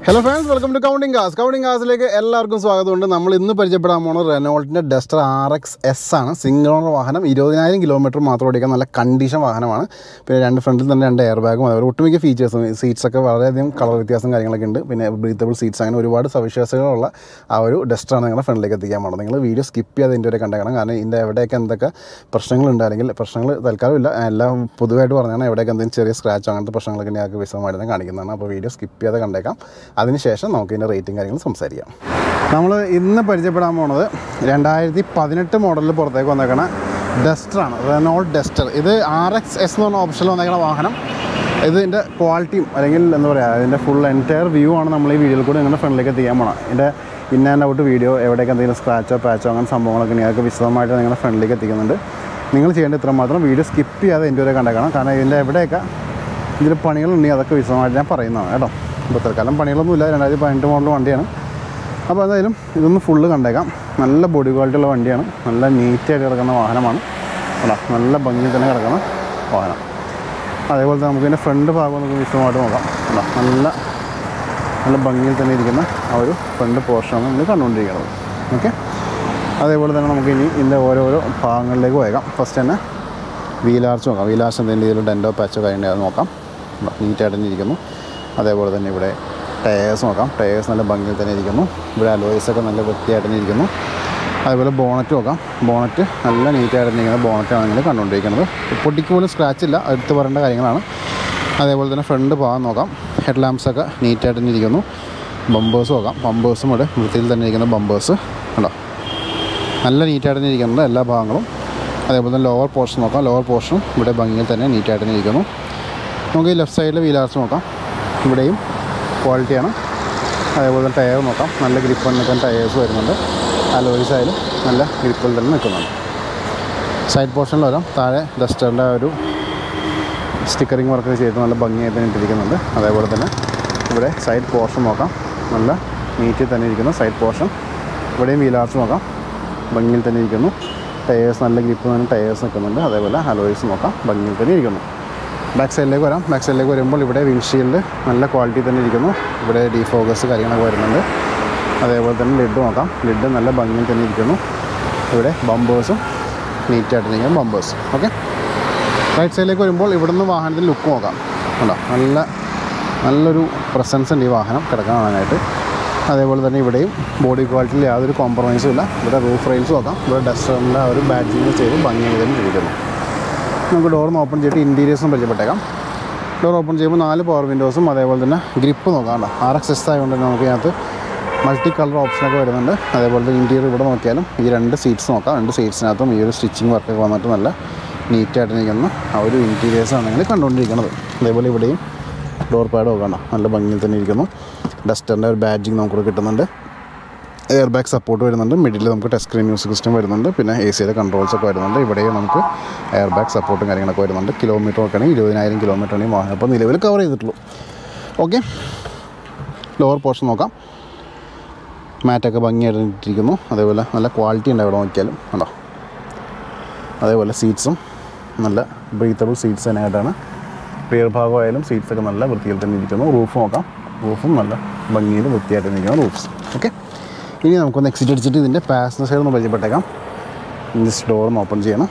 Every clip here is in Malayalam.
hello friends welcome to counting cars counting കാസിലേക്ക് എല്ലാവർക്കും സ്വാഗതമുണ്ട് നമ്മൾ ഇന്ന് പരിചയപ്പെടാൻ പോകുന്നത് റെനോൾട്ടിൻ്റെ ഡസ്റ്റർ ആർ എക്സ് എസ് ആണ് സിംഗിൾ ഓണർ വാഹനം ഇരുപതിനായിരം കിലോമീറ്റർ മാത്രം ഓടിക്കാൻ നല്ല കണ്ടീഷൻ വാഹനമാണ് പിന്നെ രണ്ട് ഫ്രണ്ടിൽ തന്നെ രണ്ട് എയർ ബാഗും അതുപോലെ ഒട്ടുമിക്ക ഫീച്ചേഴ്സും സീറ്റ്സ് ഒക്കെ വളരെയധികം കളർ വ്യത്യാസം കാര്യങ്ങളൊക്കെ ഉണ്ട് പിന്നെ ബ്രീത്തബിൾ സീറ്റ്സ് അങ്ങനെ ഒരുപാട് സവിശേഷതകളുള്ള ആ ഒരു ഡസ്റ്ററാണ് നിങ്ങളുടെ ഫ്രണ്ടിലേക്ക് എത്തിക്കാൻ പോകുന്നത് നിങ്ങൾ വീഡിയോ സ്കിപ്പ് ചെയ്യാതെ ഇതിൻ്റെ വരെ കണ്ടേക്കണം കാരണം ഇതിൻ്റെ എവിടെയൊക്കെ എന്തൊക്കെ പ്രശ്നങ്ങളുണ്ട് അല്ലെങ്കിൽ പ്രശ്നങ്ങൾ തൽക്കാലം ഇല്ല എല്ലാം പൊതുവായിട്ട് പറഞ്ഞാണ് എവിടെയൊക്കെ എന്തെങ്കിലും ചെറിയ സ്ക്രാച്ചോ അങ്ങനത്തെ പ്രശ്നങ്ങളൊക്കെ ഞങ്ങൾക്ക് വിശദമായിട്ട് തന്നെ കാണിക്കുന്നതാണ് അപ്പോൾ വീഡിയോ സ്കിപ്പ് ചെയ്യാതെ കണ്ടേക്കാം അതിനുശേഷം നമുക്ക് ഇതിൻ്റെ റേറ്റിംഗ് കാര്യങ്ങൾ സംസാരിക്കാം നമ്മൾ ഇന്ന് പരിചയപ്പെടാൻ പോണത് രണ്ടായിരത്തി പതിനെട്ട് മോഡലിൽ പുറത്തേക്ക് വന്നേക്കണ ഡസ്റ്ററാണ് റെനോൾഡ് ഡസ്റ്റർ ഇത് ആർ എക്സ് എസ് എന്ന് പറഞ്ഞ ഓപ്ഷനിൽ വന്നേക്കണ വാഹനം ഇതിൻ്റെ ക്വാളിറ്റിയും അല്ലെങ്കിൽ എന്താ പറയുക അതിൻ്റെ ഫുൾ എൻറ്റയർ വ്യൂ ആണ് നമ്മൾ ഈ വീഡിയോയിൽ കൂടി നിങ്ങളുടെ ഫ്രണ്ടിലേക്ക് എത്തിക്കാൻ പോകണം ഇതിൻ്റെ ഇൻ ആൻഡ് ഔട്ട് വീഡിയോ എവിടെയൊക്കെ എന്തെങ്കിലും സ്ക്രാച്ചോ പാച്ചോ അങ്ങനെ സംഭവങ്ങളൊക്കെ നിങ്ങൾക്ക് വിശദമായിട്ട് നിങ്ങളുടെ ഫ്രണ്ടിലേക്ക് എത്തിക്കുന്നുണ്ട് നിങ്ങൾ ചെയ്യേണ്ട ഇത്ര മാത്രം വീഡിയോ സ്കിപ്പ് ചെയ്യാതെ എൻ്റെ വരെ കണ്ടേക്കണം കാരണം ഇതിൻ്റെ എവിടെയൊക്കെ ഇതിൽ പണികളുണ്ടെങ്കിൽ അതൊക്കെ വിശദമായിട്ട് ഞാൻ പറയുന്നതാണ് കേട്ടോ ഇപ്പോൾ തൽക്കാലം പണികളൊന്നുമില്ല രണ്ടായിരത്തി പതിനെട്ട് മോഡൽ വണ്ടിയാണ് അപ്പോൾ എന്തായാലും ഇതൊന്ന് ഫുള്ള് കണ്ടേക്കാം നല്ല ബോഡി ക്വാളിറ്റി ഉള്ള വണ്ടിയാണ് നല്ല നീറ്റായിട്ട് കിടക്കുന്ന വാഹനമാണ് അല്ല നല്ല ഭംഗിയിൽ തന്നെ കിടക്കുന്ന വാഹനം അതേപോലെ തന്നെ നമുക്ക് ഇതിൻ്റെ ഫ്രണ്ട് ഭാഗം നമുക്ക് വിശദമായിട്ട് നോക്കാം അല്ല നല്ല നല്ല ഭംഗിയിൽ തന്നെ ഇരിക്കുന്ന ആ ഒരു ഫ്രണ്ട് പോർഷനാണ് നമ്മൾ കണ്ടുകൊണ്ടിരിക്കുന്നത് ഓക്കെ അതേപോലെ തന്നെ നമുക്ക് ഇനി ഇതിൻ്റെ ഓരോരോ ഭാഗങ്ങളിലേക്ക് പോയേക്കാം ഫസ്റ്റ് തന്നെ വീലാർച്ച് നോക്കാം വീലാർച്ച് എന്തെങ്കിലും രീതിയിൽ ഡെൻറ്റോ പാച്ചോ കഴിഞ്ഞാൽ അത് നോക്കാം നീറ്റായിട്ട് തന്നെ ഇരിക്കുന്നു അതേപോലെ തന്നെ ഇവിടെ ടയേഴ്സ് നോക്കാം ടയേഴ്സ് നല്ല ഭംഗിയിൽ തന്നെ ഇരിക്കുന്നു ഇവിടെ അലോയ്സ് ഒക്കെ നല്ല വൃത്തിയായിട്ട് തന്നെ ഇരിക്കുന്നു അതേപോലെ ബോണറ്റ് നോക്കാം ബോണറ്റ് നല്ല നീറ്റായിട്ട് തന്നെ ഇരിക്കുന്ന ബോണറ്റാണ് നിങ്ങൾ കണ്ടുകൊണ്ടിരിക്കുന്നത് പൊട്ടിക്ക് പോലും സ്ക്രാച്ച് ഇല്ല എടുത്ത് പറയേണ്ട കാര്യങ്ങളാണ് അതേപോലെ തന്നെ ഫ്രണ്ട് ഭാഗം നോക്കാം ഹെഡ് ലാമ്പ്സ് ഒക്കെ നീറ്റായിട്ട് തന്നെ ഇരിക്കുന്നു ബമ്പേഴ്സ് നോക്കാം ബമ്പേഴ്സും ഇവിടെ വൃത്തിയിൽ തന്നെ ഇരിക്കുന്ന ബമ്പേഴ്സ് ഉണ്ടോ നല്ല നീറ്റായിട്ട് തന്നെ ഇരിക്കുന്നുണ്ട് എല്ലാ ഭാഗങ്ങളും അതേപോലെ തന്നെ ലോവർ പോർഷൻ നോക്കാം ലോവർ പോർഷനും ഇവിടെ ഭംഗിയിൽ തന്നെ നീറ്റായിട്ട് തന്നെ ഇരിക്കുന്നു നമുക്ക് ഈ ലെഫ്റ്റ് സൈഡിൽ വീലാർസ് നോക്കാം ഇവിടെയും ക്വാളിറ്റിയാണ് അതേപോലെ തന്നെ ടയർ നോക്കാം നല്ല ഗ്രിപ്പ് നിൽക്കുന്ന ടയേഴ്സ് വരുന്നുണ്ട് അലോയ്സ് ആയാലും നല്ല ഗ്രിപ്പിൽ തന്നെ നിൽക്കുന്നുണ്ട് സൈഡ് പോർഷനിൽ വരാം താഴെ ഡസ്റ്ററിൻ്റെ ഒരു സ്റ്റിക്കറിങ് വർക്ക് ചെയ്ത് നല്ല ഭംഗിയായി തന്നെ ഇട്ടിരിക്കുന്നുണ്ട് അതേപോലെ തന്നെ ഇവിടെ സൈഡ് പോർഷൻ നോക്കാം നല്ല നീറ്റിൽ തന്നെ ഇരിക്കുന്ന സൈഡ് പോർഷൻ ഇവിടെയും വീലാർച്ച് നോക്കാം ഭംഗിയിൽ തന്നെ ഇരിക്കുന്നു ടയേഴ്സ് നല്ല ഗ്രിപ്പ് തന്നെ ടയേഴ്സ് നിൽക്കുന്നുണ്ട് അതേപോലെ അലോയ്സ് നോക്കാം ഭംഗിയിൽ തന്നെ ഇരിക്കുന്നു ബാക്ക് സൈഡിലേക്ക് വരാം ബാക്ക് സൈഡിലേക്ക് വരുമ്പോൾ ഇവിടെ വിൻഷീൽഡ് നല്ല ക്വാളിറ്റി തന്നെ ഇരിക്കുന്നു ഇവിടെ ഡീഫോക്കസ് കാര്യങ്ങളൊക്കെ വരുന്നുണ്ട് അതേപോലെ തന്നെ ലിഡ് നോക്കാം ലിഡ് നല്ല ഭംഗിയിൽ തന്നെ ഇരിക്കുന്നു ഇവിടെ ബമ്പേഴ്സും നീറ്റായിട്ട് ഇരിക്കുന്ന ബമ്പേഴ്സ് ഓക്കെ റൈറ്റ് സൈഡിലേക്ക് വരുമ്പോൾ ഇവിടുന്ന് വാഹനത്തിൻ്റെ ലുക്ക് നോക്കാം കണ്ടോ നല്ല നല്ലൊരു പ്രസൻസ് ഉണ്ട് ഈ വാഹനം കിടക്കാൻ കാണാനായിട്ട് അതേപോലെ തന്നെ ഇവിടെയും ബോഡി ക്വാളിറ്റിയിൽ യാതൊരു കോംപ്രമൈസും ഇല്ല ഇവിടെ റൂഫ് റെയിൽസ് നോക്കാം ഇവിടെ ഡസ്റ്ററിൻ്റെ ആ ഒരു ബാഡ്ജിങ് ചെയ്ത് ഭംഗിയായി തന്നെ ഇരിക്കുന്നു നമുക്ക് ഡോറിന് ഓപ്പൺ ചെയ്തിട്ട് ഇൻറ്റീരിയേഴ്സും പരിചയപ്പെട്ടേക്കാം ഡോർ ഓപ്പൺ ചെയ്യുമ്പോൾ നാല് പവർ വിൻഡോസും അതേപോലെ തന്നെ ഗ്രിപ്പ് നോക്കാം ആർ എക്സ് എസ് ആയതുകൊണ്ട് തന്നെ നമുക്ക് ഇതിനകത്ത് മൾട്ടി കളർ ഓപ്ഷനൊക്കെ വരുന്നുണ്ട് അതേപോലെ തന്നെ ഇൻറ്റീരിയർ ഇവിടെ നോക്കിയാലും ഈ രണ്ട് സീറ്റ്സ് നോക്കാം രണ്ട് സീറ്റ്സിനകത്തും ഈ ഒരു സ്റ്റിച്ചിങ് വർക്കൊക്കെ വന്നിട്ട് നല്ല നീറ്റായിട്ട് നിൽക്കുന്ന ആ ഒരു ഇൻറ്റീരിയേഴ്സാണ് നിങ്ങൾ കണ്ടുകൊണ്ടിരിക്കുന്നത് അതേപോലെ ഇവിടെയും ഡോർ പാഡ് നോക്കണം നല്ല ഭംഗിയിൽ തന്നെ ഇരിക്കുന്നു ഡസ്റ്ററിൻ്റെ ഒരു ബാഡ്ജിങ് നമുക്കിവിടെ കിട്ടുന്നുണ്ട് എയർ ബാഗ് സപ്പോർട്ട് വരുന്നുണ്ട് മിഡിൽ നമുക്ക് ടച്ച് സ്ക്രീൻ മ്യൂസിക് സിസ്റ്റം വരുന്നുണ്ട് പിന്നെ എ സിയുടെ കൺട്രോൾസ് ഒക്കെ വരുന്നുണ്ട് ഇവിടെയും നമുക്ക് എയർ ബാഗ് സപ്പോർട്ടും കാര്യങ്ങളൊക്കെ വരുന്നുണ്ട് കിലോമീറ്റർ ഒക്കെ ആണെങ്കിൽ ഇരുപതിനായിരം കിലോമീറ്റർ ആണെങ്കിൽ വാഹനം അപ്പോൾ നിലവിൽ കവർ ചെയ്തിട്ടുള്ളൂ ഓക്കെ ലോവർ പോർഷൻ നോക്കാം മാറ്റൊക്കെ ഭംഗിയായിട്ട് ഇട്ടിരിക്കുന്നു അതേപോലെ നല്ല ക്വാളിറ്റി ഉണ്ട് അവിടെ നോക്കിയാലും കണ്ടോ അതേപോലെ സീറ്റ്സും നല്ല ബ്രീത്തബിൾ സീറ്റ്സ് തന്നെയായിട്ടാണ് റിയർ ഭാഗമായാലും സീറ്റ്സൊക്കെ നല്ല വൃത്തിയിൽ തന്നെ ഇരിക്കുന്നു റൂഫ് നോക്കാം റൂഫും നല്ല ഭംഗിയിൽ വൃത്തിയായിട്ട് ഇരിക്കുന്ന റൂഫ്സ് ഓക്കെ ഇനി നമുക്കൊന്ന് എക്സിറ്റ് അടിച്ചിട്ട് ഇതിൻ്റെ പാസഞ്ചർ സൈഡ് ഒന്ന് പരിചയപ്പെട്ടേക്കാം ജസ്റ്റ് ഡോർ ഒന്ന് ഓപ്പൺ ചെയ്യണം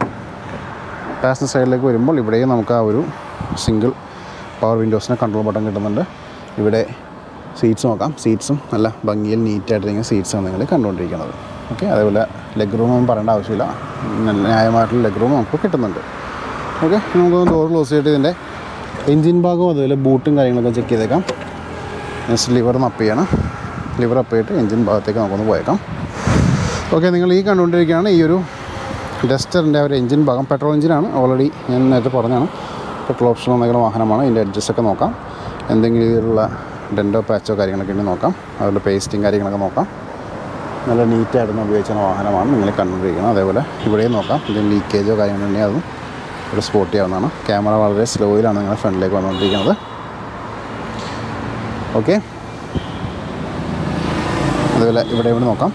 പാസഞ്ചർ സൈഡിലേക്ക് വരുമ്പോൾ ഇവിടെയും നമുക്ക് ആ ഒരു സിംഗിൾ പവർ വിൻഡോസിന് കൺട്രോൾ ബട്ടൺ കിട്ടുന്നുണ്ട് ഇവിടെ സീറ്റ്സ് നോക്കാം സീറ്റ്സും നല്ല ഭംഗിയിൽ നീറ്റായിട്ടിരിക്കുന്ന സീറ്റ്സാണ് നിങ്ങൾ കണ്ടുകൊണ്ടിരിക്കുന്നത് ഓക്കെ അതേപോലെ ലെഗ് റൂം ഒന്നും പറയേണ്ട ആവശ്യമില്ല നല്ല ന്യായമായിട്ടുള്ള ലെഗ് റൂം നമുക്ക് കിട്ടുന്നുണ്ട് ഓക്കെ നമുക്കൊന്ന് ഡോർ ക്ലോസ് ചെയ്തിട്ട് ഇതിൻ്റെ എൻജിൻ ഭാഗവും അതുപോലെ ബൂട്ടും കാര്യങ്ങളൊക്കെ ചെക്ക് ചെയ്തേക്കാം നെക്സ്റ്റ് ലിവർ ഒന്ന് അപ്പ് ചെയ്യണം ലിവർ അപ്പ് ചെയ്തിട്ട് എൻജിൻ ഭാഗത്തേക്ക് നമുക്കൊന്ന് പോയേക്കാം ഓക്കെ നിങ്ങൾ ഈ കണ്ടുകൊണ്ടിരിക്കുകയാണ് ഈ ഒരു ഡസ്റ്ററിൻ്റെ ഒരു എൻജിൻ ഭാഗം പെട്രോൾ എഞ്ചിനാണ് ഓൾറെഡി ഞാൻ നേരത്തെ പറഞ്ഞാണ് പെട്രോൾ ഓപ്ഷൻ വന്നിരിക്കുന്ന വാഹനമാണ് ഇതിൻ്റെ അഡ്ജസ്റ്റൊക്കെ നോക്കാം എന്തെങ്കിലും രീതിയിലുള്ള ഡെൻറ്റോ പാച്ചോ കാര്യങ്ങളൊക്കെ ഉണ്ടെങ്കിൽ നോക്കാം അതുപോലെ പേസ്റ്റിങ് കാര്യങ്ങളൊക്കെ നോക്കാം നല്ല നീറ്റായിരുന്നു ഉപയോഗിച്ചിരുന്ന വാഹനമാണ് നിങ്ങൾ കണ്ടുകൊണ്ടിരിക്കുന്നത് അതേപോലെ ഇവിടെയും നോക്കാം എന്തെങ്കിലും ലീക്കേജോ കാര്യങ്ങളുണ്ടെങ്കിൽ അതും ഇവിടെ സ്പോട്ട് ചെയ്യാവുന്നതാണ് ക്യാമറ വളരെ സ്ലോയിലാണ് നിങ്ങളുടെ ഫ്രണ്ടിലേക്ക് വന്നുകൊണ്ടിരിക്കുന്നത് ഓക്കെ അതുപോലെ ഇവിടെ ഇവിടെ നോക്കാം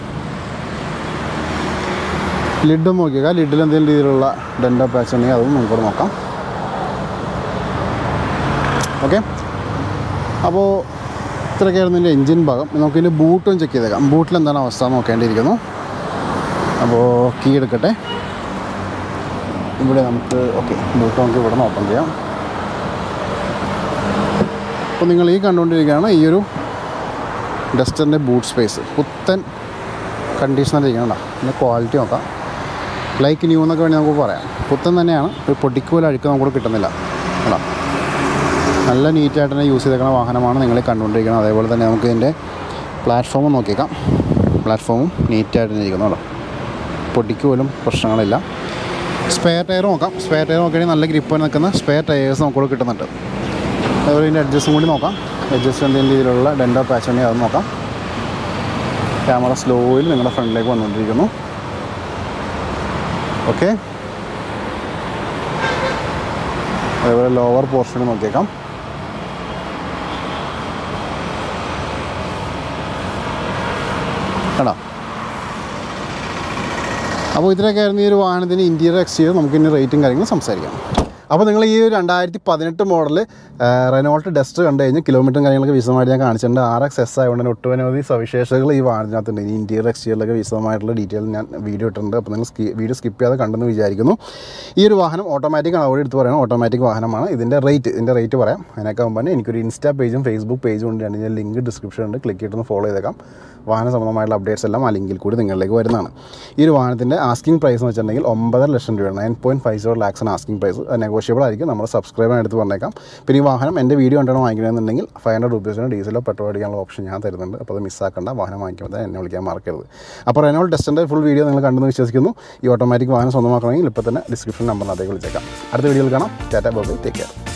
ലിഡും നോക്കിയേക്കാം ലിഡിൽ എന്തെങ്കിലും രീതിയിലുള്ള ഡെൻഡോ പാച്ച് ഉണ്ടെങ്കിൽ അതും നമുക്കിവിടെ നോക്കാം ഓക്കെ അപ്പോൾ ഇത്രയൊക്കെയായിരുന്നു ഇതിൻ്റെ എഞ്ചിൻ ഭാഗം നമുക്ക് ഇതിൻ്റെ ബൂട്ടും ചെക്ക് ചെയ്തേക്കാം ബൂട്ടിൽ എന്താണ് അവസ്ഥ നോക്കേണ്ടിയിരിക്കുന്നു അപ്പോൾ കീ എടുക്കട്ടെ ഇവിടെ നമുക്ക് ഓക്കെ ബൂട്ട് നമുക്ക് ഇവിടെ നിന്ന് ഓപ്പൺ ചെയ്യാം അപ്പോൾ നിങ്ങൾ ഈ കണ്ടുകൊണ്ടിരിക്കുകയാണ് ഈ ഒരു ഡസ്റ്ററിൻ്റെ ബൂട്ട് സ്പേസ് പുത്തൻ കണ്ടീഷനിലിരിക്കണം കേട്ടോ പിന്നെ ക്വാളിറ്റി നോക്കാം ലൈക്ക് ന്യൂ എന്നൊക്കെ വേണമെങ്കിൽ നമുക്ക് പറയാം പുത്തൻ തന്നെയാണ് ഒരു പൊട്ടിക്കൂല അഴുക്ക് നമുക്ക് കിട്ടുന്നില്ല കേട്ടോ നല്ല നീറ്റായിട്ട് തന്നെ യൂസ് ചെയ്തേക്കുന്ന വാഹനമാണ് നിങ്ങൾ കണ്ടുകൊണ്ടിരിക്കുന്നത് അതേപോലെ തന്നെ നമുക്ക് ഇതിൻ്റെ പ്ലാറ്റ്ഫോമും നോക്കിയേക്കാം പ്ലാറ്റ്ഫോമും നീറ്റായിട്ട് തന്നെ ഇരിക്കുന്നു കേട്ടോ പൊടിക്ക് പോലും പ്രശ്നങ്ങളില്ല സ്പെയർ ടയർ നോക്കാം സ്പെയർ ടയർ നോക്കുകയാണെങ്കിൽ നല്ല ഗ്രിപ്പ് നിൽക്കുന്ന സ്പെയർ ടയേഴ്സ് നമുക്കിവിടെ കിട്ടുന്നുണ്ട് അതുപോലെ ഇതിൻ്റെ അഡ്ജസ്റ്റും കൂടി നോക്കാം അഡ്ജസ്റ്റ് എന്തെങ്കിലും രീതിയിലുള്ള ഡെൻഡോ പാച്ച് ഉണ്ടെങ്കിൽ അത് നോക്കാം ക്യാമറ സ്ലോയിൽ നിങ്ങളുടെ ഫ്രണ്ടിലേക്ക് വന്നുകൊണ്ടിരിക്കുന്നു ഓക്കെ അതേപോലെ ലോവർ പോർഷൻ നോക്കിയേക്കാം കണ്ടോ അപ്പോൾ ഇതിനൊക്കെയായിരുന്നു ഈ ഒരു വാഹനത്തിൻ്റെ ഇൻറ്റീരിയർ എക്സ്റ്റീരിയർ നമുക്ക് ഇനി റേറ്റും കാര്യങ്ങളും സംസാരിക്കാം അപ്പോൾ നിങ്ങൾ ഈ ഒരു രണ്ടായിരത്തി പതിനെട്ട് മോഡൽ റെനോൾട്ട് ഡസ്റ്റ് കണ്ടു കഴിഞ്ഞാൽ കിലോമീറ്ററും കാര്യങ്ങളൊക്കെ വിശദമായിട്ട് ഞാൻ കാണിച്ചിട്ടുണ്ട് ആർ എക്സ് എസ് ആയതുകൊണ്ട് തന്നെ ഒട്ടനവധി സവിശേഷതകൾ ഈ വാഹനത്തിനകത്തുണ്ട് ഈ ഇൻറ്റീരിയർ എക്സ്റ്റീരിയറിലൊക്കെ വിശദമായിട്ടുള്ള ഡീറ്റെയിൽ ഞാൻ വീഡിയോ ഇട്ടിട്ടുണ്ട് അപ്പോൾ നിങ്ങൾ സ്കി വീഡിയോ സ്കിപ്പ് ചെയ്യാതെ കണ്ടെന്ന് വിചാരിക്കുന്നു ഈ ഒരു വാഹനം ഓട്ടോമാറ്റിക് ആണ് അവിടെ എടുത്ത് പറയുന്നത് ഓട്ടോമാറ്റിക് വാഹനമാണ് ഇതിൻ്റെ റേറ്റ് ഇതിൻ്റെ റേറ്റ് പറയാം അതിനൊക്കെ മുമ്പ് തന്നെ എനിക്കൊരു ഇൻസ്റ്റാ പേജും ഫേസ്ബുക്ക് പേജും ഉണ്ട് ഞാൻ ലിങ്ക് ഡിസ്ക്രിപ്ഷൻ ഉണ്ട് ക്ലിക്ക് ചെയ്തിട്ടൊന്ന് ഫോളോ ചെയ്തേക്കാം വാഹന സംബന്ധമായിട്ടുള്ള അപ്ഡേറ്റ്സ് എല്ലാം ആ ലിങ്കിൽ കൂടി നിങ്ങളിലേക്ക് വരുന്നതാണ് ഈ ഒരു വാഹനത്തിൻ്റെ ആസ്കിംഗ് പ്രൈസ് എന്ന് വെച്ചിട്ടുണ്ടെങ്കിൽ ഒമ്പതര ലക്ഷം രൂപയാണ് നയൻ പോയിൻറ്റ് ഫൈവ് സീറോ ലാക്സാണ് ആസ്കിംഗ് പ്രൈസ് നെഗോഷ്യബിൾ ആയിരിക്കും നമ്മൾ സബ്സ്ക്രൈബർ എടുത്ത് പറഞ്ഞേക്കാം പിന്നെ ഈ വാഹനം എൻ്റെ വീഡിയോ കണ്ടാണ് വാങ്ങിക്കണമെന്നുണ്ടെങ്കിൽ ഫൈവ് ഹൺഡ്രഡ് റുപ്പീസിന് ഡീസലോ പെട്രോൾ അടിക്കാനുള്ള ഓപ്ഷൻ ഞാൻ തരുന്നുണ്ട് അപ്പോൾ അത് മിസ്സാക്കണ്ട വാഹനം വാങ്ങിക്കുമ്പോൾ തന്നെ എന്നെ വിളിക്കാൻ മറക്കരുത് അപ്പോൾ റെനോൾ ടെസ്റ്റിൻ്റെ ഫുൾ വീഡിയോ നിങ്ങൾ കണ്ടെന്ന് വിശ്വസിക്കുന്നു ഈ ഓട്ടോമാറ്റിക് വാഹനം സ്വന്തമാക്കണമെങ്കിൽ ഇപ്പോൾ തന്നെ ഡിസ്ക്രിപ്ഷൻ നമ്പറിനകത്തേക്ക് വിളിച്ചേക്കാം അടുത്ത വീഡിയോയിൽ കാണാം ടാറ്റ ബോബി ടേക്ക് കെയർ